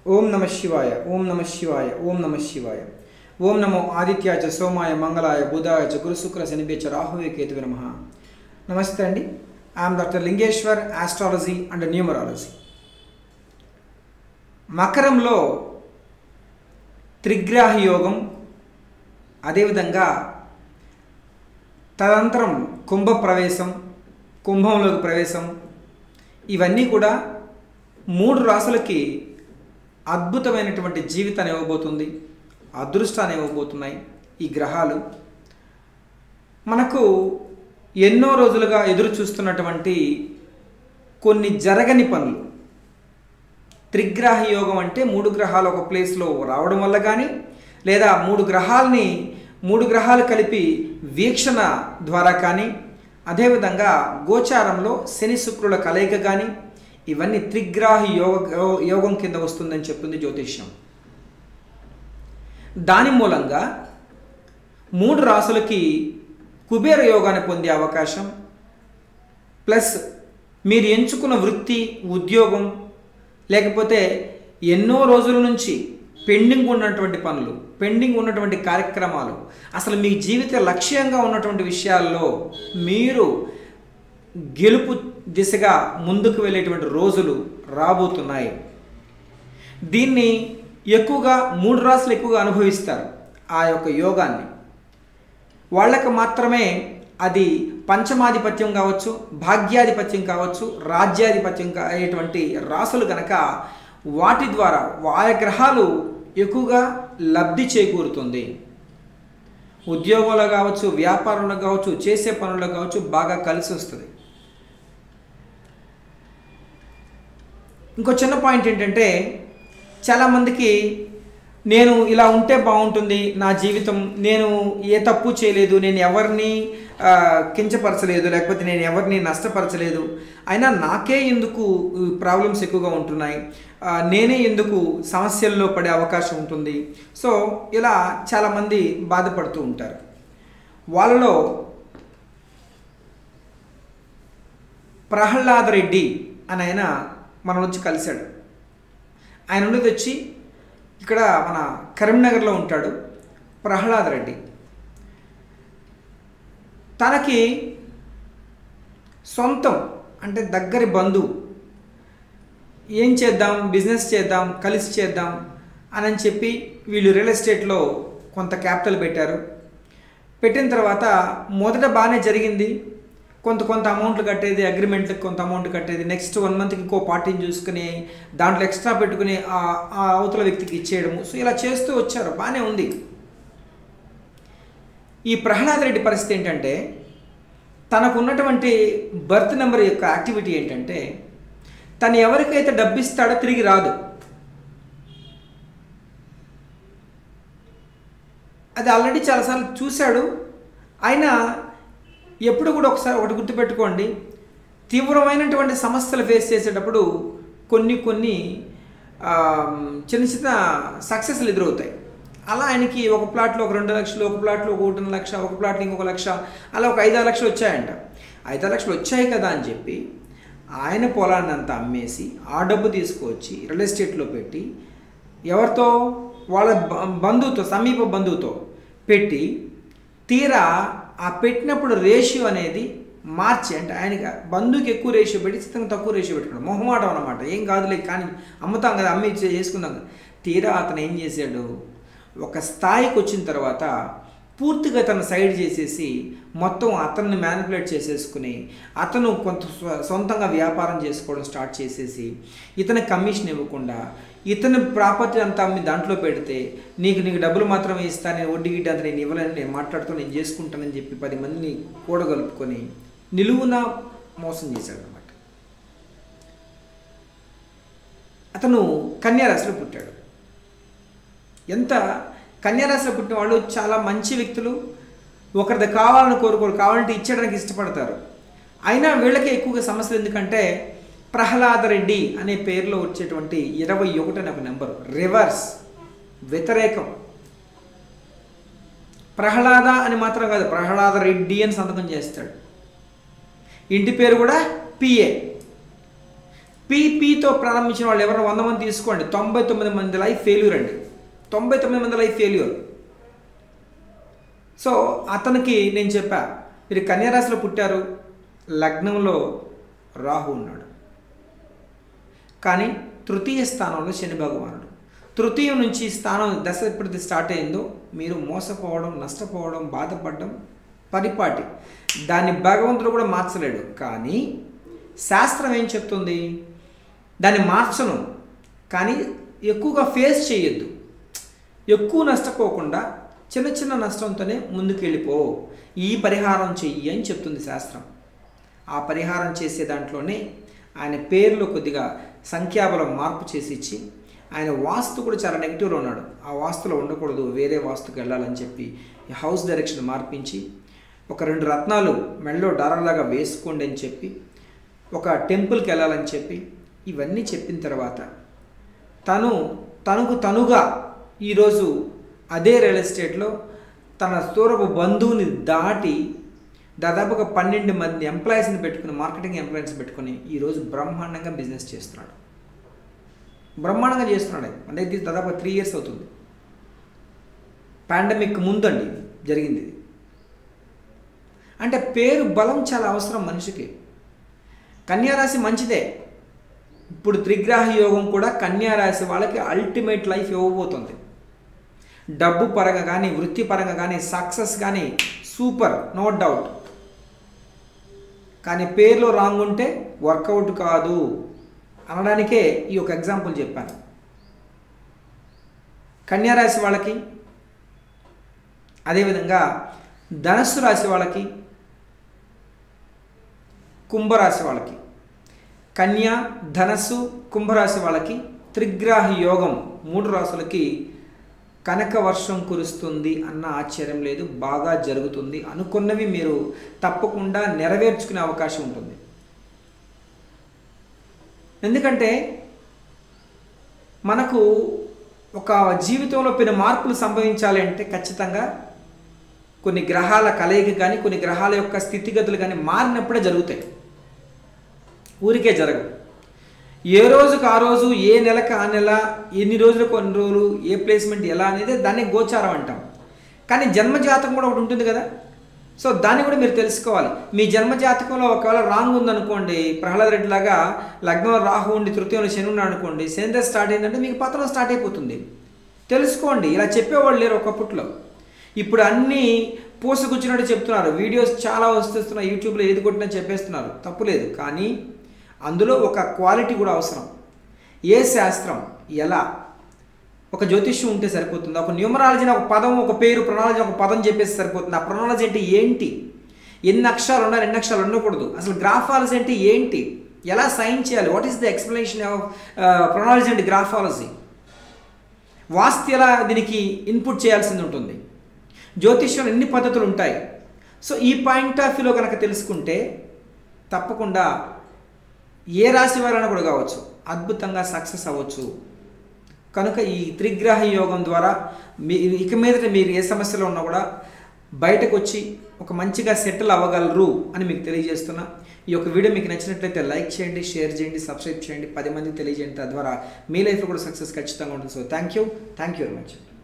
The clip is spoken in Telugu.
ఓం నమ శివాయ ఓం నమ శివాయ ఓం నమ శివాయ ఓం నమో ఆదిత్యాయ చ సోమాయ మంగళాయ బుధాయ చ గురు శుక్ర శనిభ్య చ రాహువే కేతువే నమ నమస్తే అండి I'm doctor Lingeshwar astrology and numerology మకరంలో త్రిగ్రాహి యోగం అదేవిధంగా తదనంతరం కుంభ ప్రవేశం కుంభంలోకి ప్రవేశం ఇవన్నీ కూడా మూడు రాసులకి అద్భుతమైనటువంటి జీవితాన్ని ఇవ్వబోతుంది అదృష్టాన్ని ఇవ్వబోతున్నాయి ఈ గ్రహాలు మనకు ఎన్నో రోజులుగా ఎదురు చూస్తున్నటువంటి కొన్ని జరగని పనులు త్రిగ్రహ యోగం అంటే మూడు గ్రహాలు ఒక ప్లేస్లో రావడం వల్ల కానీ లేదా మూడు గ్రహాలని మూడు గ్రహాలు కలిపి వీక్షణ ద్వారా కానీ అదేవిధంగా గోచారంలో శని శుక్రుల కలయిక కానీ ఇవన్నీ త్రిగ్రాహి యోగ యోగం కింద వస్తుందని చెప్తుంది జ్యోతిష్యం దాని మూలంగా మూడు రాసులకి కుబేర యోగాన్ని పొందే అవకాశం ప్లస్ మీరు ఎంచుకున్న వృత్తి ఉద్యోగం లేకపోతే ఎన్నో రోజుల నుంచి పెండింగ్ ఉన్నటువంటి పనులు పెండింగ్ ఉన్నటువంటి కార్యక్రమాలు అసలు మీ జీవిత లక్ష్యంగా ఉన్నటువంటి విషయాల్లో మీరు గెలుపు దిశగా ముందుకు వెళ్ళేటువంటి రోజులు రాబోతున్నాయి దీన్ని ఎక్కువగా మూడు రాసులు ఎక్కువగా అనుభవిస్తారు ఆ యొక్క యోగాన్ని వాళ్ళకు మాత్రమే అది పంచమాధిపత్యం కావచ్చు భాగ్యాధిపత్యం కావచ్చు రాజ్యాధిపత్యం అయ్యేటువంటి రాసులు కనుక వాటి ద్వారా వారి గ్రహాలు ఎక్కువగా లబ్ధి చేకూరుతుంది ఉద్యోగంలో కావచ్చు వ్యాపారంలో కావచ్చు చేసే పనుల్లో కావచ్చు బాగా కలిసి వస్తుంది ఇంకో చిన్న పాయింట్ ఏంటంటే చాలామందికి నేను ఇలా ఉంటే బాగుంటుంది నా జీవితం నేను ఏ తప్పు చేయలేదు నేను ఎవరిని కించపరచలేదు లేకపోతే నేను ఎవరిని నష్టపరచలేదు అయినా నాకే ఎందుకు ప్రాబ్లమ్స్ ఎక్కువగా ఉంటున్నాయి నేనే ఎందుకు సమస్యల్లో పడే అవకాశం ఉంటుంది సో ఇలా చాలామంది బాధపడుతూ ఉంటారు వాళ్ళలో ప్రహ్లాద్ రెడ్డి అని ఆయన మన వచ్చి కలిశాడు ఆయన ఉండేది వచ్చి ఇక్కడ మన కరీంనగర్లో ఉంటాడు ప్రహ్లాద్ రెడ్డి తనకి సొంతం అంటే దగ్గరి బంధువు ఏం చేద్దాం బిజినెస్ చేద్దాం కలిసి చేద్దాం అని చెప్పి వీళ్ళు రియల్ ఎస్టేట్లో కొంత క్యాపిటల్ పెట్టారు పెట్టిన తర్వాత మొదట బాగానే జరిగింది కొంత కొంత అమౌంట్లు కట్టేది అగ్రిమెంట్లకు కొంత అమౌంట్ కట్టేది నెక్స్ట్ వన్ మంత్కి ఇంకో పార్టీని చూసుకుని దాంట్లో ఎక్స్ట్రా పెట్టుకుని ఆ అవతల వ్యక్తికి ఇచ్చేయడము సో ఇలా చేస్తూ వచ్చారు బాగానే ఉంది ఈ ప్రహ్లాద్ రెడ్డి పరిస్థితి ఏంటంటే తనకు ఉన్నటువంటి బర్త్ నెంబర్ యొక్క యాక్టివిటీ ఏంటంటే తను ఎవరికైతే డబ్బు ఇస్తాడో తిరిగి రాదు అది ఆల్రెడీ చాలాసార్లు చూశాడు అయినా ఎప్పుడు కూడా ఒకసారి ఒకటి గుర్తుపెట్టుకోండి తీవ్రమైనటువంటి సమస్యలు ఫేస్ చేసేటప్పుడు కొన్ని కొన్ని చిన్న చిన్న సక్సెస్లు ఎదురవుతాయి అలా ఆయనకి ఒక ప్లాట్లో ఒక రెండు లక్షలు ఒక ప్లాట్లో ఒక ఒకటి లక్ష ఒక ప్లాట్లో ఇంకొక లక్ష అలా ఒక ఐదారు లక్షలు వచ్చాయంట ఐదారు లక్షలు వచ్చాయి కదా అని చెప్పి ఆయన పొలాన్ని అంతా అమ్మేసి ఆ డబ్బు తీసుకొచ్చి రియల్ ఎస్టేట్లో పెట్టి ఎవరితో వాళ్ళ బంధువుతో సమీప బంధువుతో పెట్టి తీరా ఆ పెట్టినప్పుడు రేషియో అనేది మార్చి అంటే ఆయనకి బంధువుకి ఎక్కువ రేషియో పెట్టి చిత్తంగా తక్కువ రేషియో పెట్టుకున్నాడు మొహమాటం అనమాట ఏం కాదులే కానీ అమ్ముతాం కదా అమ్మి చేసుకుందాం కదా తీరా అతను ఏం చేశాడు ఒక స్థాయికి వచ్చిన తర్వాత పూర్తిగా తన సైడ్ చేసేసి మొత్తం అతన్ని మ్యానిపులేట్ చేసేసుకుని అతను కొంత సొంతంగా వ్యాపారం చేసుకోవడం స్టార్ట్ చేసేసి ఇతని కమిషన్ ఇవ్వకుండా ఇతని ప్రాపర్టీ అంతా అమ్మి దాంట్లో పెడితే నీకు నీకు డబ్బులు మాత్రమే ఇస్తా నేను వడ్డీ గిడ్డ అంత నేను ఇవ్వలేను నేను మాట్లాడుతూ నేను చేసుకుంటానని చెప్పి పది మందిని కూడగలుపుకొని నిలువున మోసం చేశాడు అనమాట అతను కన్యారాశిలో పుట్టాడు ఎంత కన్యారాశిలో పుట్టిన వాళ్ళు చాలా మంచి వ్యక్తులు ఒకరిది కావాలని కోరుకోరు కావాలంటే ఇచ్చడానికి ఇష్టపడతారు అయినా వీళ్ళకే ఎక్కువగా సమస్యలు ఎందుకంటే ప్రహ్లాద రెడ్డి అనే పేరులో వచ్చేటువంటి ఇరవై ఒకటి అనే ఒక నెంబర్ రివర్స్ వ్యతిరేకం ప్రహ్లాద అని మాత్రం కాదు ప్రహ్లాద రెడ్డి అని సంతకం చేస్తాడు ఇంటి పేరు కూడా పిఏ పీపీతో ప్రారంభించిన వాళ్ళు ఎవరైనా వంద మంది తీసుకోండి తొంభై తొమ్మిది మంది లైఫ్ ఫెయిల్యూర్ అండి తొంభై తొమ్మిది మంది లైఫ్ ఫెయిల్యూర్ సో అతనికి నేను చెప్పా మీరు కన్యారాశిలో పుట్టారు లగ్నంలో రాహు ఉన్నాడు కానీ తృతీయ స్థానంలో శని భగవానుడు తృతీయం నుంచి స్థానం దశ ఎప్పుడైతే స్టార్ట్ అయిందో మీరు మోసపోవడం నష్టపోవడం బాధపడడం పరిపాటి దాన్ని భగవంతుడు కూడా మార్చలేడు కానీ శాస్త్రం ఏం చెప్తుంది దాన్ని మార్చను కానీ ఎక్కువగా ఫేస్ చేయొద్దు ఎక్కువ నష్టపోకుండా చిన్న చిన్న నష్టంతోనే ముందుకు వెళ్ళిపో ఈ పరిహారం చెయ్యి అని చెప్తుంది శాస్త్రం ఆ పరిహారం చేసే దాంట్లోనే ఆయన పేర్లో కొద్దిగా సంఖ్యాబలం మార్పు చేసి ఇచ్చి ఆయన వాస్తు కూడా చాలా నెగిటివ్లో ఉన్నాడు ఆ వాస్తులో ఉండకూడదు వేరే వాస్తుకు వెళ్ళాలని చెప్పి ఈ హౌస్ డైరెక్షన్ మార్పించి ఒక రెండు రత్నాలు మెళ్ళో డారలాగా వేసుకోండి అని చెప్పి ఒక టెంపుల్కి వెళ్ళాలని చెప్పి ఇవన్నీ చెప్పిన తర్వాత తను తనకు తనుగా ఈరోజు అదే రియల్ ఎస్టేట్లో తన దూరపు బంధువుని దాటి దాదాపుగా పన్నెండు మంది ఎంప్లాయీస్ని పెట్టుకుని మార్కెటింగ్ ఎంప్లాయీస్ పెట్టుకుని ఈరోజు బ్రహ్మాండంగా బిజినెస్ చేస్తున్నాడు బ్రహ్మాండంగా చేస్తున్నాడు ఆయన. అంటే ఇది దాదాపు త్రీ ఇయర్స్ అవుతుంది పాండమిక్ ముందండి ఇది జరిగింది ఇది అంటే పేరు బలం చాలా అవసరం మనిషికి కన్యారాశి మంచిదే ఇప్పుడు త్రిగ్రాహ యోగం కూడా కన్యారాశి వాళ్ళకి అల్టిమేట్ లైఫ్ ఇవ్వబోతుంది డబ్బు పరంగా కానీ వృత్తి పరంగా కానీ సక్సెస్ కానీ సూపర్ నో డౌట్ కానీ పేర్లో రాంగ్ ఉంటే వర్కౌట్ కాదు అనడానికే ఈ ఒక ఎగ్జాంపుల్ చెప్పాను కన్యారాశి వాళ్ళకి అదేవిధంగా ధనస్సు రాశి వాళ్ళకి కుంభరాశి వాళ్ళకి కన్య ధనస్సు కుంభరాశి వాళ్ళకి త్రిగ్రాహ యోగం మూడు రాశులకి కనక వర్షం కురుస్తుంది అన్న ఆశ్చర్యం లేదు బాగా జరుగుతుంది అనుకున్నవి మీరు తప్పకుండా నెరవేర్చుకునే అవకాశం ఉంటుంది ఎందుకంటే మనకు ఒక జీవితంలో పెను మార్పులు సంభవించాలి అంటే ఖచ్చితంగా కొన్ని గ్రహాల కలయిక కానీ కొన్ని గ్రహాల యొక్క స్థితిగతులు కానీ మారినప్పుడే జరుగుతాయి ఊరికే జరగవు ఏ రోజుకు ఆ రోజు ఏ నెలకు ఆ నెల ఎన్ని రోజులకు కొన్ని రోజులు ఏ ప్లేస్మెంట్ ఎలా అనేది దాన్ని గోచారం అంటాం కానీ జన్మజాతకం కూడా ఒకటి ఉంటుంది కదా సో దాన్ని కూడా మీరు తెలుసుకోవాలి మీ జన్మజాతకంలో ఒకవేళ రాంగ్ ఉందనుకోండి ప్రహ్లాద్ రెడ్డి లాగా లగ్నంలో రాహు ఉండి తృతీయంలో శని ఉన్నాడు అనుకోండి శని స్టార్ట్ అయిందంటే మీకు పత్రం స్టార్ట్ అయిపోతుంది తెలుసుకోండి ఇలా చెప్పేవాళ్ళు లేరు ఒకప్పట్లో ఇప్పుడు అన్నీ పూసగుచ్చినట్టు చెప్తున్నారు వీడియోస్ చాలా వస్తున్నాయి యూట్యూబ్లో ఏది కొట్టినా చెప్పేస్తున్నారు తప్పులేదు కానీ అందులో ఒక క్వాలిటీ కూడా అవసరం ఏ శాస్త్రం ఎలా ఒక జ్యోతిష్యం ఉంటే సరిపోతుంది ఒక న్యూమరాలజీని ఒక పదం ఒక పేరు ప్రొనాలజీ ఒక పదం చెప్పేసి సరిపోతుంది ఆ ప్రొనాలజీ అంటే ఏంటి ఎన్ని అక్షరాలు ఉండాలి ఎన్ని అక్షరాలు ఉండకూడదు అసలు గ్రాఫాలజీ అంటే ఏంటి ఎలా సైన్ చేయాలి what is the explanation of phrenology and graphology vastu ఎలా దీనికి ఇన్పుట్ చేయాల్సింది ఉంటుంది జ్యోతిష్యం ఎన్ని పద్ధతులు ఉంటాయి సో ఈ పాయింట్ ఆఫ్ వ్యూలో కనుక తెలుసుకుంటే తప్పకుండా ఏ రాశి వారైనా కూడా కావచ్చు అద్భుతంగా సక్సెస్ అవ్వచ్చు కనుక ఈ త్రిగ్రహ యోగం ద్వారా మీ ఇక మీదట మీరు ఏ సమస్యలో ఉన్నా కూడా బయటకు వచ్చి ఒక మంచిగా సెటిల్ అవ్వగలరు అని మీకు తెలియజేస్తున్నా ఈ యొక్క వీడియో మీకు నచ్చినట్లయితే లైక్ చేయండి షేర్ చేయండి సబ్స్క్రైబ్ చేయండి పది మందికి తెలియజేయండి తద్వారా మీ లైఫ్లో కూడా సక్సెస్ ఖచ్చితంగా ఉంటుంది so thank you thank you very much